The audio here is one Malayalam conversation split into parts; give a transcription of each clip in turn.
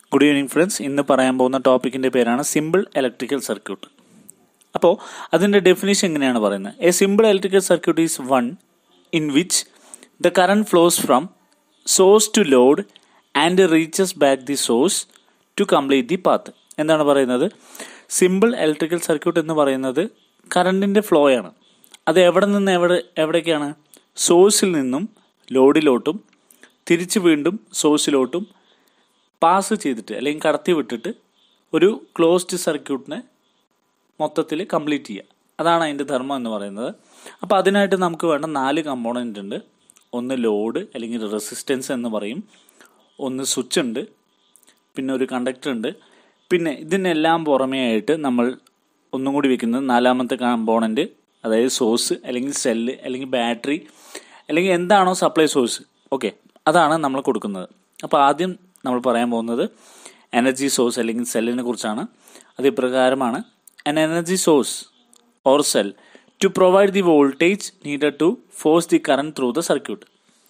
ഗുഡ് ഈവനിങ് ഫ്രണ്ട്സ് ഇന്ന് പറയാൻ പോകുന്ന ടോപ്പിക്കിന്റെ പേരാണ് സിമ്പിൾ ഇലക്ട്രിക്കൽ സർക്യൂട്ട് അപ്പോൾ അതിന്റെ ഡെഫിനേഷൻ എങ്ങനെയാണ് പറയുന്നത് a simple electrical circuit is one in which the current flows from source to load and reaches back the source to complete the path എന്താണ് പറയുന്നത് സിമ്പിൾ ഇലക്ട്രിക്കൽ സർക്യൂട്ട് എന്ന് പറയുന്നത് കറണ്ടിന്റെ ഫ്ലോ ആണ് അത് എവിടെ നിന്ന് എവിടെ എവിടേക്കാണ് സോഴ്സിൽ നിന്നും ലോഡിലോട്ടും തിരിച്ച് വീണ്ടും സോഴ്സിലോട്ടും പാസ് ചെയ്തിട്ട് അല്ലെങ്കിൽ കടത്തി വിട്ടിട്ട് ഒരു ക്ലോസ്ഡ് സർക്യൂട്ടിനെ മൊത്തത്തിൽ കംപ്ലീറ്റ് ചെയ്യുക അതാണ് അതിൻ്റെ ധർമ്മം എന്ന് പറയുന്നത് അപ്പോൾ അതിനായിട്ട് നമുക്ക് വേണ്ട നാല് കമ്പോണൻ്റ് ഉണ്ട് ഒന്ന് ലോഡ് അല്ലെങ്കിൽ റെസിസ്റ്റൻസ് എന്ന് പറയും ഒന്ന് സ്വിച്ച് ഉണ്ട് പിന്നെ ഒരു കണ്ടക്ടർ ഉണ്ട് പിന്നെ ഇതിനെല്ലാം പുറമേ ആയിട്ട് നമ്മൾ ഒന്നും കൂടി വെക്കുന്നത് നാലാമത്തെ കമ്പോണൻറ്റ് അതായത് സോഴ്സ് അല്ലെങ്കിൽ സെല്ല് അല്ലെങ്കിൽ ബാറ്ററി അല്ലെങ്കിൽ എന്താണോ സപ്ലൈ സോഴ്സ് ഓക്കെ അതാണ് നമ്മൾ കൊടുക്കുന്നത് അപ്പോൾ ആദ്യം നമ്മൾ പറയാൻ പോകുന്നത് എനർജി സോഴ്സ് അല്ലെങ്കിൽ സെല്ലിനെ കുറിച്ചാണ് അത് ഇപ്രകാരമാണ് an energy source or cell to provide the voltage needed to force the current through the circuit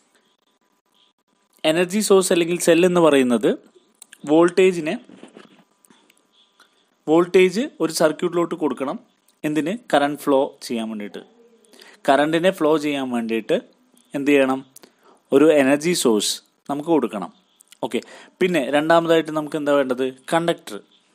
energy source അല്ലെങ്കിൽ സെൽ എന്ന് പറയുന്നത് വോൾട്ടേജിനെ വോൾട്ടേജ് ഒരു സർക്യൂട്ടിലോട്ട് കൊടുക്കണം എന്തിന് കറണ്ട് ഫ്ലോ ചെയ്യാൻ വേണ്ടിയിട്ട് കറണ്ടിനെ ഫ്ലോ ചെയ്യാൻ വേണ്ടിയിട്ട് എന്ത് ചെയ്യണം ഒരു എനർജി സോഴ്സ് നമുക്ക് കൊടുക്കണം ഓക്കെ പിന്നെ രണ്ടാമതായിട്ട് നമുക്ക് എന്താ വേണ്ടത് കണ്ടക്ടർ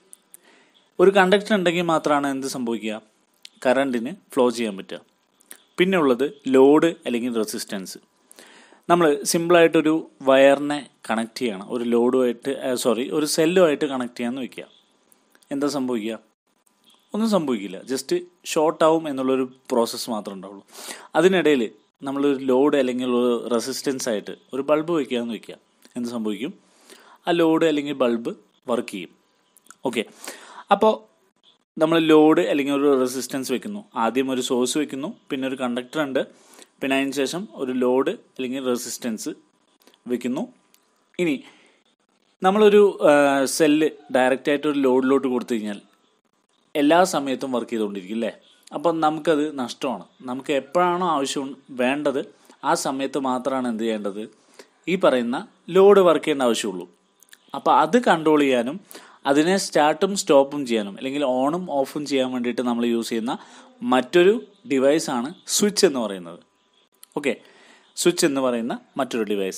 ഒരു കണ്ടക്ടർ ഉണ്ടെങ്കിൽ മാത്രമാണ് എന്ത് സംഭവിക്കുക കറണ്ടിന് ഫ്ലോ ചെയ്യാൻ പറ്റുക പിന്നെ ഉള്ളത് ലോഡ് അല്ലെങ്കിൽ റെസിസ്റ്റൻസ് നമ്മൾ സിമ്പിളായിട്ടൊരു വയറിനെ കണക്ട് ചെയ്യണം ഒരു ലോഡുമായിട്ട് സോറി ഒരു സെല്ലുമായിട്ട് കണക്ട് ചെയ്യാമെന്ന് വെക്കുക എന്താ സംഭവിക്കുക ഒന്നും സംഭവിക്കില്ല ജസ്റ്റ് ഷോർട്ട് ആവും എന്നുള്ളൊരു പ്രോസസ്സ് മാത്രമേ ഉണ്ടാവുള്ളൂ അതിനിടയിൽ നമ്മളൊരു ലോഡ് അല്ലെങ്കിൽ ഒരു റെസിസ്റ്റൻസ് ആയിട്ട് ഒരു ബൾബ് വയ്ക്കുകയെന്ന് വെക്കുക എന്ത് സംഭവിക്കും ആ ലോഡ് അല്ലെങ്കിൽ ബൾബ് വർക്ക് ചെയ്യും ഓക്കെ അപ്പോൾ നമ്മൾ ലോഡ് അല്ലെങ്കിൽ ഒരു റെസിസ്റ്റൻസ് വെക്കുന്നു ആദ്യം ഒരു സോഴ്സ് വെക്കുന്നു പിന്നെ ഒരു കണ്ടക്ടർ ഉണ്ട് പിന്നെ അതിന് ശേഷം ഒരു ലോഡ് അല്ലെങ്കിൽ റെസിസ്റ്റൻസ് വെക്കുന്നു ഇനി നമ്മളൊരു സെല്ല് ഡയറക്റ്റ് ആയിട്ട് ഒരു ലോഡിലോട്ട് കൊടുത്തു കഴിഞ്ഞാൽ എല്ലാ സമയത്തും വർക്ക് ചെയ്തുകൊണ്ടിരിക്കും അല്ലേ അപ്പം നമുക്കത് നഷ്ടമാണ് നമുക്ക് എപ്പോഴാണോ ആവശ്യം വേണ്ടത് ആ സമയത്ത് മാത്രമാണ് എന്ത് ചെയ്യേണ്ടത് ഈ പറയുന്ന ലോഡ് വർക്ക് ചെയ്യേണ്ട ആവശ്യമുള്ളൂ അപ്പോൾ അത് കൺട്രോൾ ചെയ്യാനും അതിനെ സ്റ്റാർട്ടും സ്റ്റോപ്പും ചെയ്യാനും അല്ലെങ്കിൽ ഓണും ഓഫും ചെയ്യാൻ വേണ്ടിയിട്ട് നമ്മൾ യൂസ് ചെയ്യുന്ന മറ്റൊരു ഡിവൈസാണ് സ്വിച്ച് എന്ന് പറയുന്നത് ഓക്കെ സ്വിച്ച് എന്ന് പറയുന്ന മറ്റൊരു ഡിവൈസ്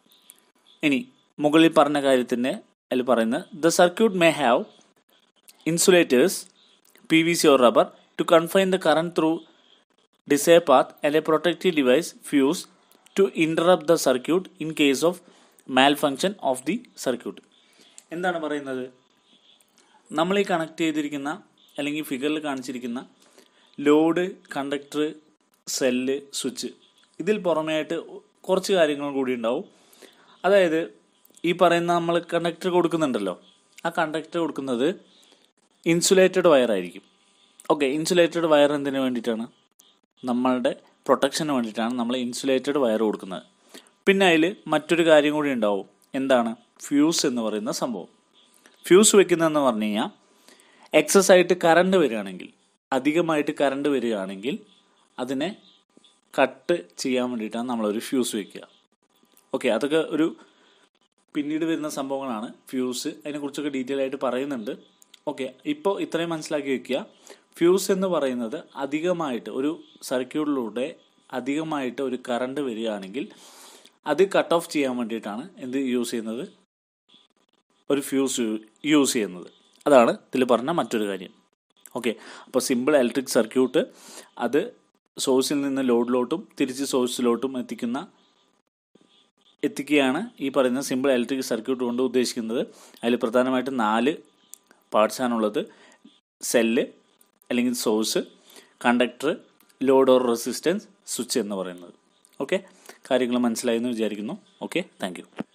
ഇനി മുകളിൽ പറഞ്ഞ കാര്യത്തിൻ്റെ അതിൽ പറയുന്നത് the circuit may have insulators P V C or rubber to confine the current through these path and a protective device fuse to interrupt the circuit in case of malfunction of the circuit എന്താണ് പറയുന്നത് നമ്മൾ ഈ കണക്ട് ചെയ്തിരിക്കുന്ന അല്ലെങ്കിൽ ഫിഗറിൽ കാണിച്ചിരിക്കുന്ന ലോഡ് കണ്ടക്ടർ സെല്ല് സ്വിച്ച് ഇതിൽ പുറമെയായിട്ട് കുറച്ച് കാര്യങ്ങൾ കൂടി ഉണ്ടാവും അതായത് ഈ പറയുന്ന നമ്മൾ കണ്ടക്ടർ കൊടുക്കുന്നുണ്ടല്ലോ ആ കണ്ടക്ടർ കൊടുക്കുന്നത് ഇൻസുലേറ്റഡ് വയർ ആയിരിക്കും ഓക്കെ ഇൻസുലേറ്റഡ് വയർ എന്തിനു വേണ്ടിയിട്ടാണ് നമ്മളുടെ പ്രൊട്ടക്ഷന് വേണ്ടിയിട്ടാണ് നമ്മൾ ഇൻസുലേറ്റഡ് വയർ കൊടുക്കുന്നത് പിന്നെ അതിൽ മറ്റൊരു കാര്യം കൂടി ഉണ്ടാവും എന്താണ് ഫ്യൂസ് എന്ന് പറയുന്ന സംഭവം ഫ്യൂസ് വെക്കുന്നതെന്ന് പറഞ്ഞു കഴിഞ്ഞാൽ എക്സസ് ആയിട്ട് കറണ്ട് വരികയാണെങ്കിൽ അധികമായിട്ട് കറണ്ട് വരികയാണെങ്കിൽ അതിനെ കട്ട് ചെയ്യാൻ വേണ്ടിയിട്ടാണ് നമ്മളൊരു ഫ്യൂസ് വെക്കുക ഓക്കെ അതൊക്കെ ഒരു പിന്നീട് വരുന്ന സംഭവങ്ങളാണ് ഫ്യൂസ് അതിനെക്കുറിച്ചൊക്കെ ഡീറ്റെയിൽ ആയിട്ട് പറയുന്നുണ്ട് ഓക്കെ ഇപ്പോൾ ഇത്രയും മനസ്സിലാക്കി വെക്കുക ഫ്യൂസ് എന്ന് പറയുന്നത് അധികമായിട്ട് ഒരു സർക്യൂട്ടിലൂടെ അധികമായിട്ട് ഒരു കറണ്ട് വരികയാണെങ്കിൽ അത് കട്ട് ഓഫ് ചെയ്യാൻ വേണ്ടിയിട്ടാണ് എന്ത് യൂസ് ചെയ്യുന്നത് ഒരു ഫ്യൂസ് യൂസ് ചെയ്യുന്നത് അതാണ് ഇതിൽ പറഞ്ഞ മറ്റൊരു കാര്യം ഓക്കെ അപ്പോൾ സിമ്പിൾ ഇലക്ട്രിക് സർക്യൂട്ട് അത് സോഴ്സിൽ നിന്ന് ലോഡിലോട്ടും തിരിച്ച് സോഴ്സിലോട്ടും എത്തിക്കുന്ന എത്തിക്കുകയാണ് ഈ പറയുന്ന സിമ്പിൾ ഇലക്ട്രിക് സർക്യൂട്ട് കൊണ്ട് ഉദ്ദേശിക്കുന്നത് അതിൽ പ്രധാനമായിട്ടും നാല് പാർട്സാണുള്ളത് സെല്ല് അല്ലെങ്കിൽ source conductor load or resistance switch എന്ന് പറയുന്നത് ഓക്കെ കാര്യങ്ങൾ മനസ്സിലായെന്ന് വിചാരിക്കുന്നു ഓക്കെ താങ്ക്